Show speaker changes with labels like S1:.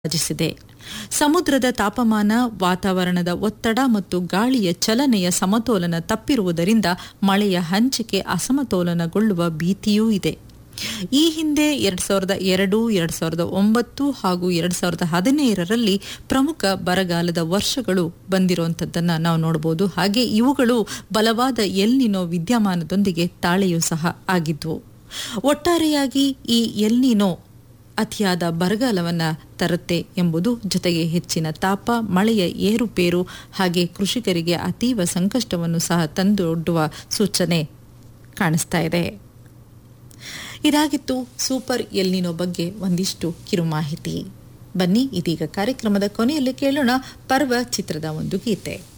S1: ರಚಿಸಿದೆ ಸಮುದ್ರದ ತಾಪಮಾನ ವಾತಾವರಣದ ಒತ್ತಡ ಮತ್ತು ಗಾಳಿಯ ಚಲನೆಯ ಸಮತೋಲನ ತಪ್ಪಿರುವುದರಿಂದ ಮಳೆಯ ಹಂಚಿಕೆ ಅಸಮತೋಲನಗೊಳ್ಳುವ ಭೀತಿಯೂ ಇದೆ ಈ ಹಿಂದೆ ಎರಡ್ ಸಾವಿರದ ಎರಡು ಎರಡ್ ಸಾವಿರದ ಒಂಬತ್ತು ಹಾಗೂ ಎರಡ್ ಸಾವಿರದ ಹದಿನೇಳರಲ್ಲಿ ಪ್ರಮುಖ ಬರಗಾಲದ ವರ್ಷಗಳು ಬಂದಿರುವಂಥದ್ದನ್ನು ನಾವು ನೋಡಬಹುದು ಹಾಗೆ ಇವುಗಳು ಬಲವಾದ ಎಲ್ನಿನೋ ವಿದ್ಯಮಾನದೊಂದಿಗೆ ತಾಳೆಯೂ ಸಹ ಆಗಿದ್ವು ಒಟ್ಟಾರೆಯಾಗಿ ಈ ಎಲ್ನಿನೋ ಅತಿಯಾದ ಬರಗಾಲವನ್ನು ತರುತ್ತೆ ಎಂಬುದು ಜೊತೆಗೆ ಹೆಚ್ಚಿನ ತಾಪ ಮಳೆಯ ಏರುಪೇರು ಹಾಗೆ ಕೃಷಿಕರಿಗೆ ಅತೀವ ಸಂಕಷ್ಟವನ್ನು ಸಹ ತಂದೊಡ್ಡುವ ಸೂಚನೆ ಕಾಣಿಸ್ತಾ ಇದೆ ಇದಾಗಿತ್ತು ಸೂಪರ್ ಎಲ್ನಿನೋ ಬಗ್ಗೆ ಒಂದಿಷ್ಟು ಕಿರು ಮಾಹಿತಿ ಬನ್ನಿ ಇದೀಗ ಕಾರ್ಯಕ್ರಮದ ಕೊನೆಯಲ್ಲಿ ಕೇಳೋಣ ಪರ್ವ ಚಿತ್ರದ ಒಂದು ಗೀತೆ